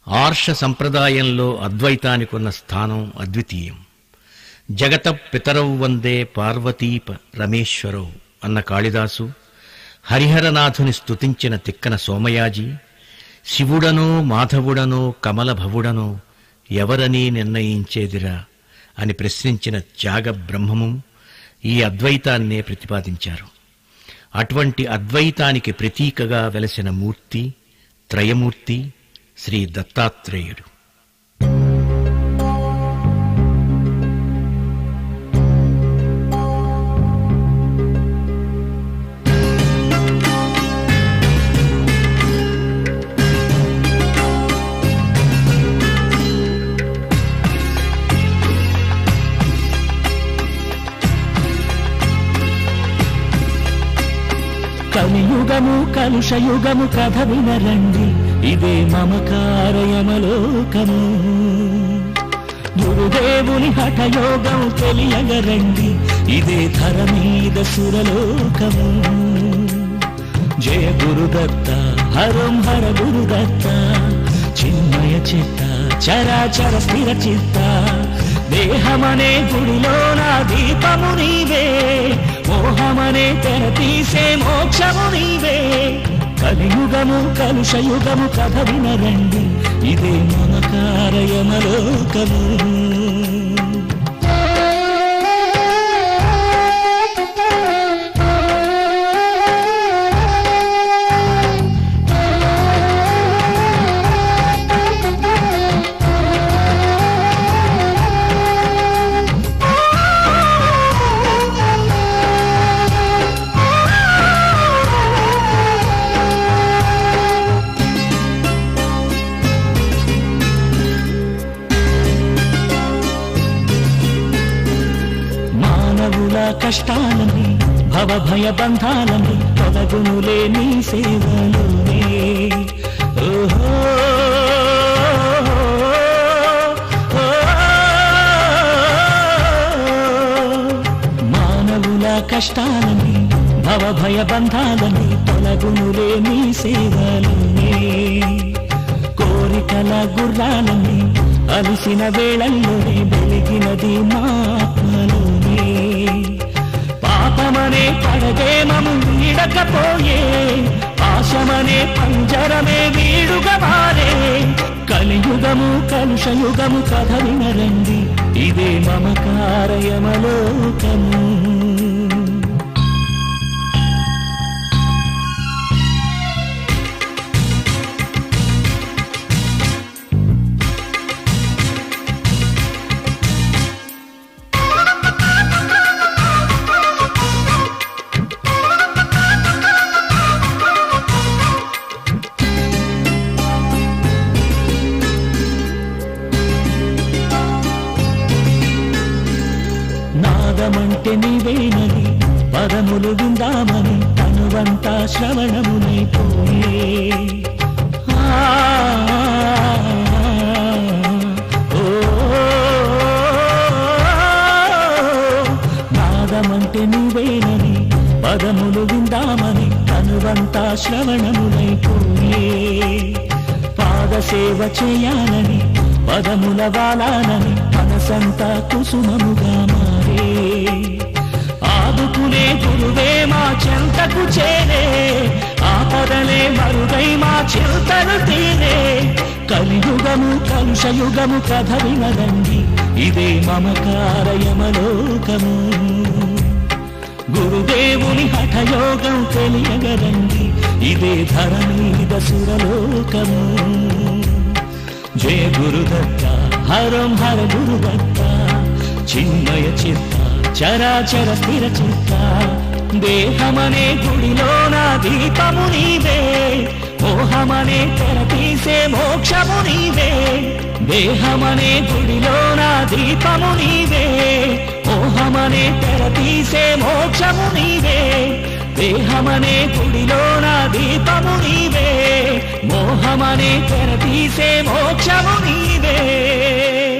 ఆర్ష సంప్రదాయంలో అద్వైతానికున్న స్థానం అద్వితీయం జగత పితరౌ వందే పార్వతీప రమేశ్వరౌ అన్న కాళిదాసు హరిహరనాథుని స్తుతించిన తిక్కన సోమయాజీ శివుడనో మాధవుడనో కమలభవుడనో ఎవరని నిర్ణయించేదిరా అని ప్రశ్నించిన త్యాగ బ్రహ్మము ఈ అద్వైతాన్నే ప్రతిపాదించారు అటువంటి అద్వైతానికి ప్రతీకగా వెలసిన మూర్తి త్రయమూర్తి శ్రీ దత్తాత్రేయుడు కలియుగము కలుషయుగము కథ వినరండి ఇదే మమకారయమలోకము గురుదేవుని హఠయోగం తెలియగరండి ఇదే ధర మీద సురలోకము జయ గురుదత్త హరం హర గురుదత్త చిన్మయ చిత్త చరాచర స్థిర చిత్త దేహమనే గుడిలో నా దీపము నీవే మోహమనే తెర తీసే మోక్షము నీవే కలియుగము కలుషయుగము కథ వినరండి ఇదే మమకారయమలోకము మానవుల కష్టాలని భవభయ బంధాలని తొలగునులే నీ సేవలోనే ఓహో మానవుల కష్టాలని భవభయ బంధాలని తొలగునులే నీ సేవలోనే కోరికల గుర్రాలని అలిసిన వేళల్లోనే వెలిగినది మా ఆత్మలోనే పాపమనే పడగే మము వీడకపోయే పాశమనే పంజరమే వీడుగా మారే కలియుగము కలుషయుగము కథ వినరండి ఇదే మమకారయమలోకము నాదమంటే నీవేనని పదములు విందామని తనువంతా శ్రవణమునైపోయే ఆ, ఓ, నాదమంటే నీవేనని పదములు విందామని తనువంతా శ్రవణమునైపోయే పాద సేవ చేయాలని పదముల వాలానని మనసంతా కుసుమముగా మారే ఆదుకునే గురువే మా చెంతకు చేరే ఆపదలే మరుగై మా చింతలు తీరే కలియుగము కలుషయుగము కథ వినదండి ఇదే మమకారయమలోకము గురుదేవుని హఠయోగం తెలియగరండి ఇదే ధర మీద సురలోకము జయ గురుదత్త హరం హర గురుదత్త చిన్మయ చిత్త చరాచర స్థిర చిత్త దేహమనే గుడిలో నా దీపము నీవే మోహమనే తెర తీసే మోక్షము నీవే దేహమనే గుడిలో నా దీపము నీవే మోహమనే తెర తీసే మోక్షము నీవే దేహమనే గుడిలో నా దీపము నీవే మోహమనే తెర తీసే మోక్షము నీవే